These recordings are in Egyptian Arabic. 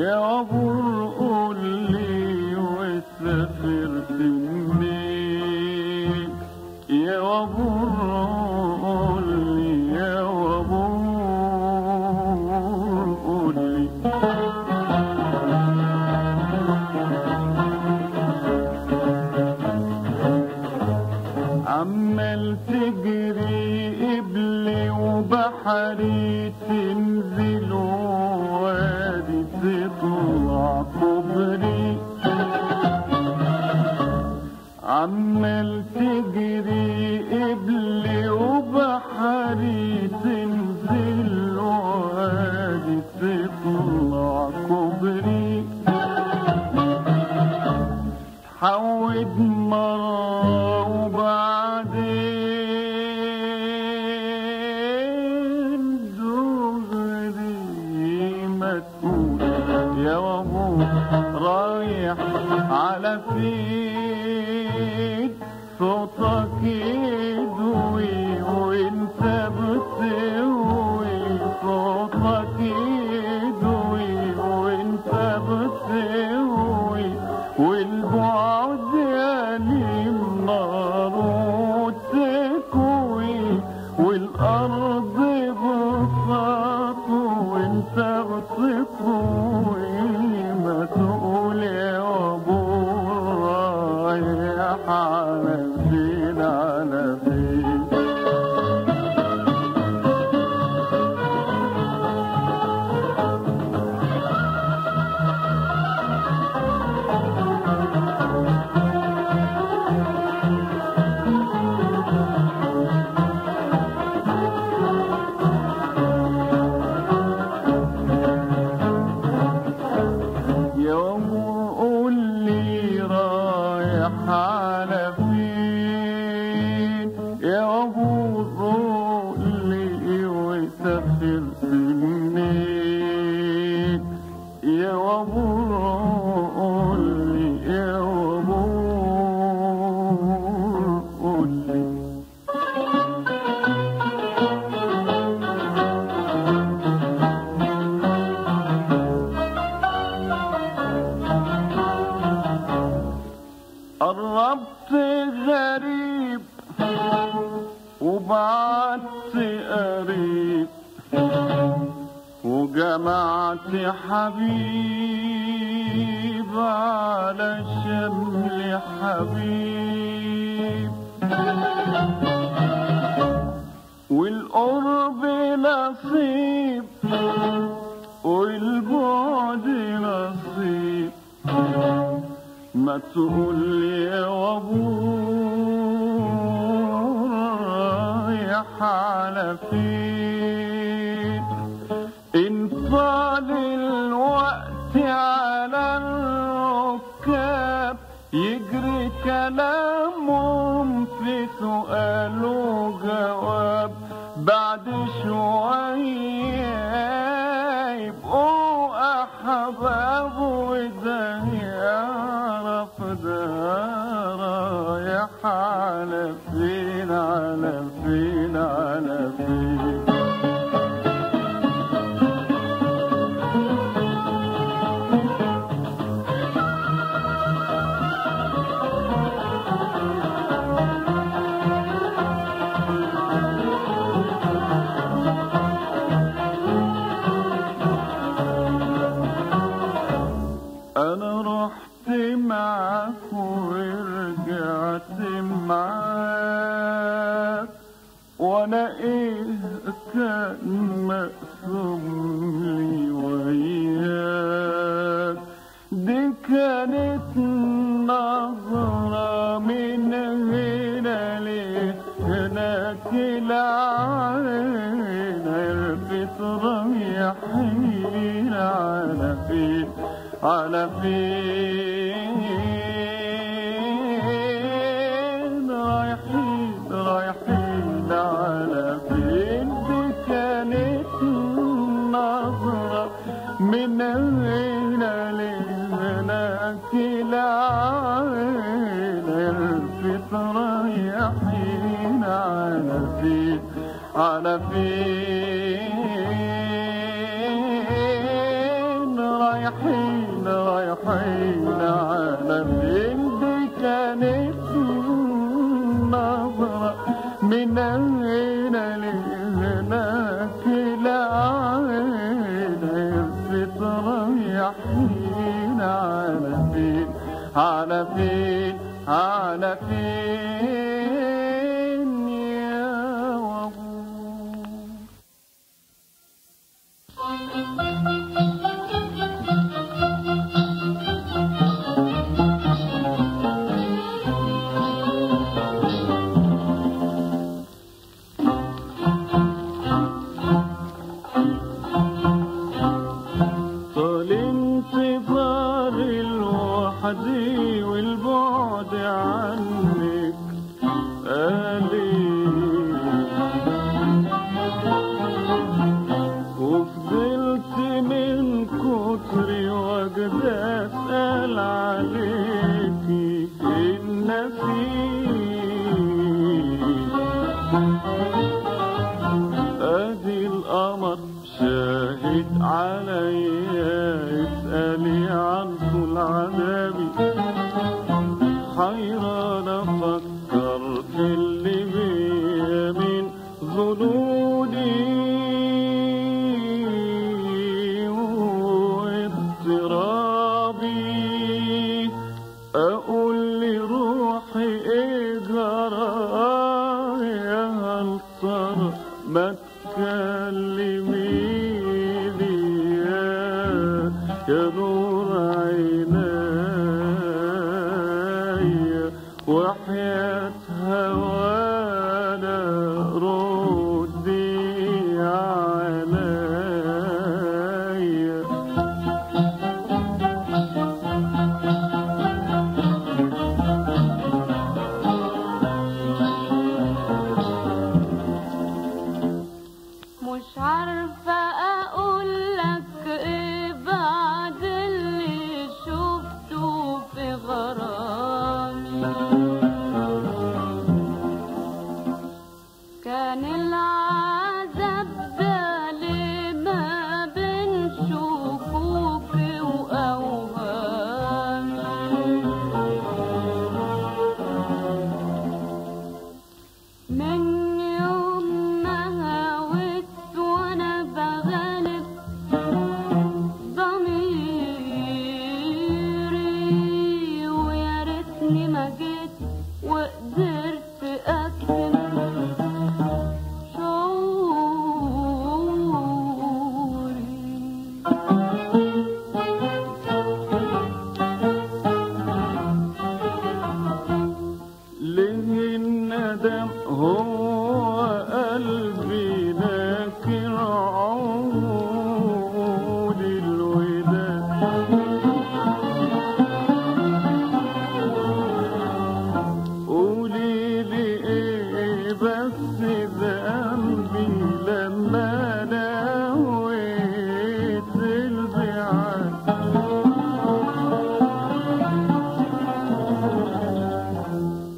يا وابور قول لي وسافرت منين يا وابور قول لي يا وابور قول لي عمال تجري قبلي وبحري تنزل وادي تطلع كوبري عمال تجري قبلي وبحري تنزل وادي تطلع كوبري حود مرة وبعدين دغري ما تقول يا وابو رايح على فين صوتك يدوي وانت بتسوي صوتك يدوي وانت بتسوي والبعد يليم نار وتكوي والارض بساط وانت بتكوي ما تقول يا ابو رايح على فين على فين يوم قول لي رايح على فين يا ابو قول لي وسافرت منين يا ابو قول لي يا ابو قول لي قربت غريب وبعدت قريب وجمعت حبيب على شمل حبيب والقرب نصيب والبعد نصيب ما تقول لي يا وابور رايح على فين ان طال الوقت على الركاب يجري كلامهم في سؤال وجواب بعد شوية يبقوا أحباب وده يعرف ده رايح على فين على فين على فين انا رحت معاك ورجعت معاك وانا ايه كان مقسوم لي وياك دي كانت نظرة من هنا لهناك العين عرفت رايحين على فين على فين رايحين رايحين على فين دي كانت نظرة من هنا لهناك العين عرفت رايحين على فين على فين رايحين رايحين رايحين على فين دي كانت نظرة من هنا لهناك العين عرفت رايحين على فين على فين على فين يا وابور طال انتظار الوحدي والبعد عنك أليم وفضلت من كتري وجد أسأل عليكي النسيم ادي القمر شاهد عليا اسألي عن طول عذابي حيران افكر في اللي بيا من ظنوني واضطرابي اقول لروحي ايه جرى يا هل ترى ما تكلميني يا يا نور عيني وحياة هوانا ردي عليا مش عارفة أقول لك إيه بعد اللي شفته في غرامي كان العذاب ده ليه ما بين شكوكي وأوهامي من يوم ما هويت وانا بغلب ضميري ويا ريتني ما جيت وقدرت اكتم شعوري ليه الندم هو قلبي لكن عود الوداد قولي لي ايه بس ذنبي لما نويت البعاد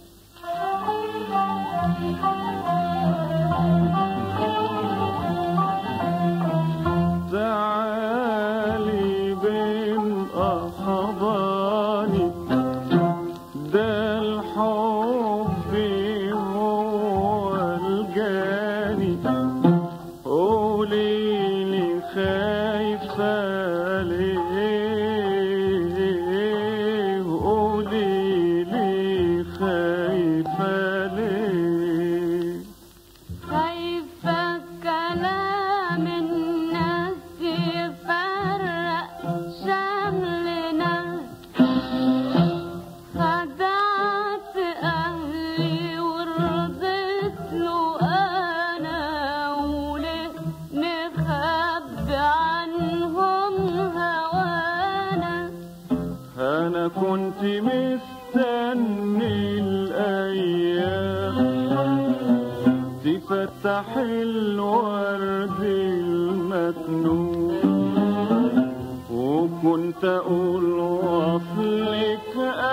تعالي بين أحضاني ده الحب هو الجاني قولي لي خايفة ليه قولي لي خايفة ليه خايفة كلام الناس يفرق شملنا خدعت أهلي ورضيت له أنا وليه نخبي عنهم هوانا أنا كنت مستني الأيام تفتح الورد المكنون وكنت أقول وصلك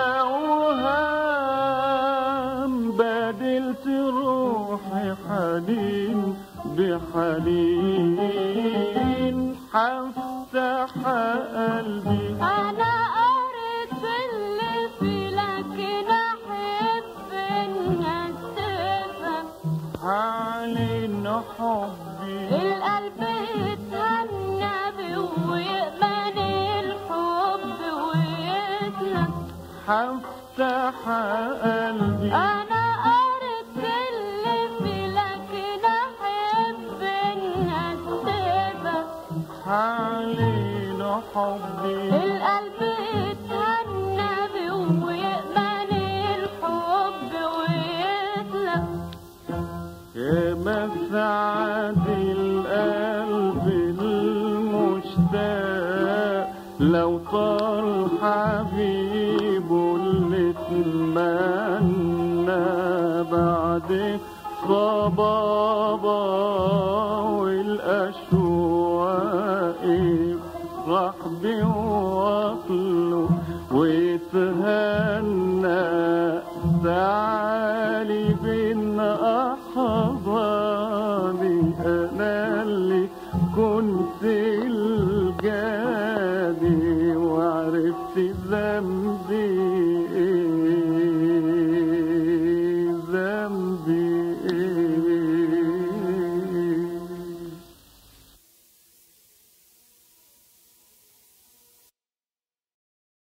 أوهام بدلت روحي حنين بحنين حف هفتح قلبي انا قريت اللي فيه لكن احب الناس تفهم هعلن حبي القلب يتهنى بيه ويأمن الحب ويتلف هفتح قلبي انا قريت اللي فيه لكن احب الناس تفهم هعلن حبي القلب يتهنى بيه ويأمن الحب ويتلف يا مسعد القلب المشتاق لو طال حبيبه اللي اتمنى بعد صبابة والأشواق يفرح بيه